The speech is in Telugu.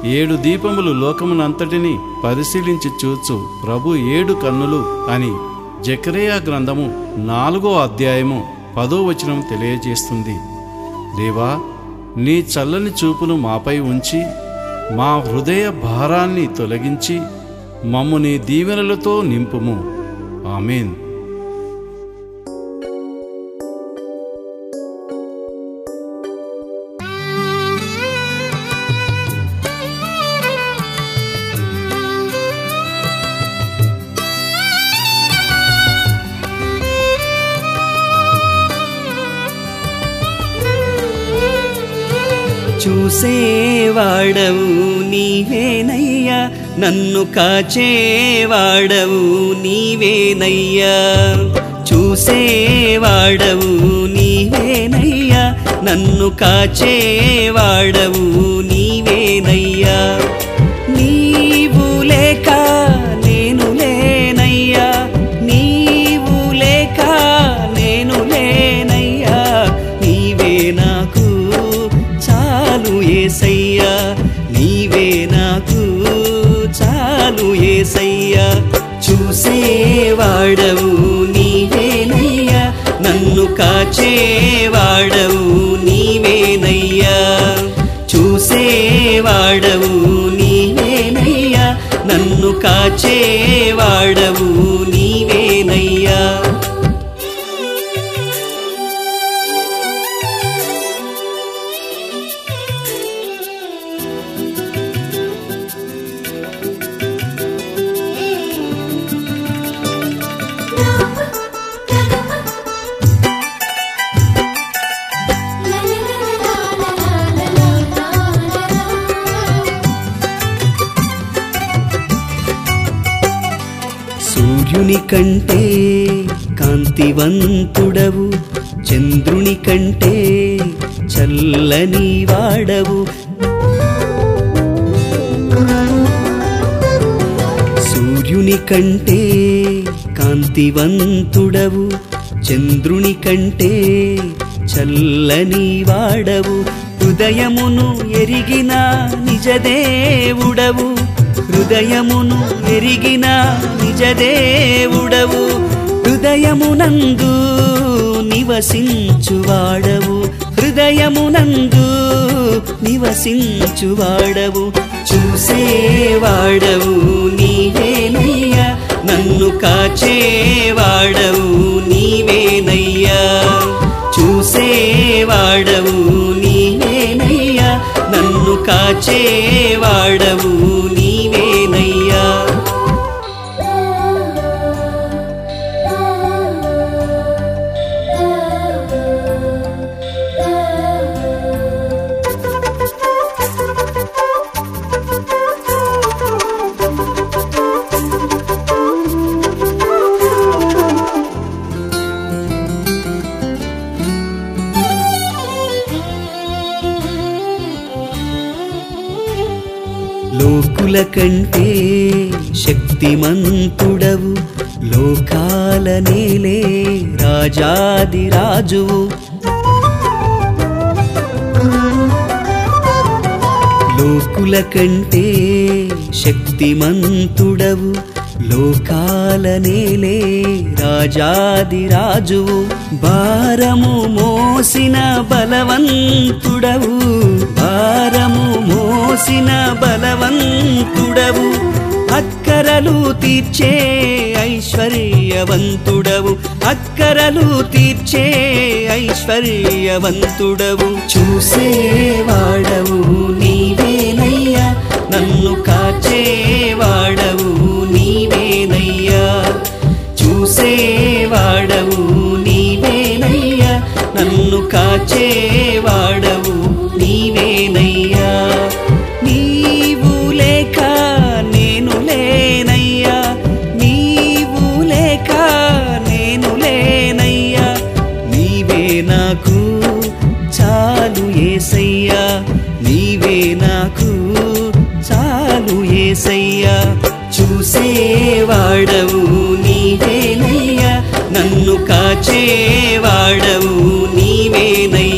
ఏడు దీపములు లోకమునంతటిని పరిశీలించి చూచు ప్రభు ఏడు కన్నులు అని జకరియా గ్రంథము నాలుగో అధ్యాయము పదో వచనం తెలియజేస్తుంది దేవా నీ చల్లని చూపును మాపై ఉంచి మా హృదయ భారాన్ని తొలగించి మమ్ము నీ దీవెనలతో నింపుము ఆమెన్ చూసేవాడవు నీవేనయ్యా నన్ను కాచేవాడవు నీవేనయ్యా చూసేవాడవు నీవేనయ్యా నన్ను కాచేవాడవు నీవేనయ్యా నీవు లేక నేను లేనయ్యా నీవు లేక నేను లేనయ్యా నీవే నాకు చాలు ఏసయ్యా నీవే నాకు చాలు ఏసయ్యా చూసేవాడవు నీవేనయ్యా నన్ను కాచేవాడవు నీవేనయ్యా చూసేవాడవు నీవేనయ్యా నన్ను కాచేవాడవు నీవేనయ్యా సూర్యుని కంటే కాంతివంతుడవు చంద్రుని కంటే చల్లని వాడవు సూర్యుని కంటే కాంతివంతుడవు చంద్రుని కంటే చల్లని వాడవు హృదయమును ఎరిగిన నిజదేవుడవు హృదయమును ఎరిగిన నిజదేవుడవు హృదయమునందు నివసించువాడవు హృదయమునందు నివసించువాడవు చూసేవాడవు నీవేనయ్యా నన్ను కాచేవాడవు నీవేనయ్యా చూసేవాడవు నీవేనయ్యా నన్ను కాచేవాడవు నీవేనయ్యా లోకుల కంటే శక్తిమంతుడవు లోకాల నేలే రాజాది రాజువు లోకుల కంటే శక్తిమంతుడవు లోకాల నేలే రాజాది రాజువు భారము మోసిన బలవంతుడవు భారము మోసిన బలవంతుడవు అక్కరలు తీర్చే ఐశ్వర్యవంతుడవు అక్కరలు తీర్చే ఐశ్వర్యవంతుడవు చూసేవాడవు నీవేనయ్యా నన్ను కాచేవాడవు నీవేనయ్యా చూసేవాడవు నీవేనయ్యా నన్ను కాచేవాడవు నీవేనయ్యా నీవు లేక నేను లేనయ్యా నీవు లేక నేను లేనయ్యా నీవే నాకు చాలు ఏసయ్యా నీవే నాకు చాలు ఏసయ్యా చూసేవాడవు నీవేనయ్యా నన్ను కాచేవాడవు నీవేనయ్యా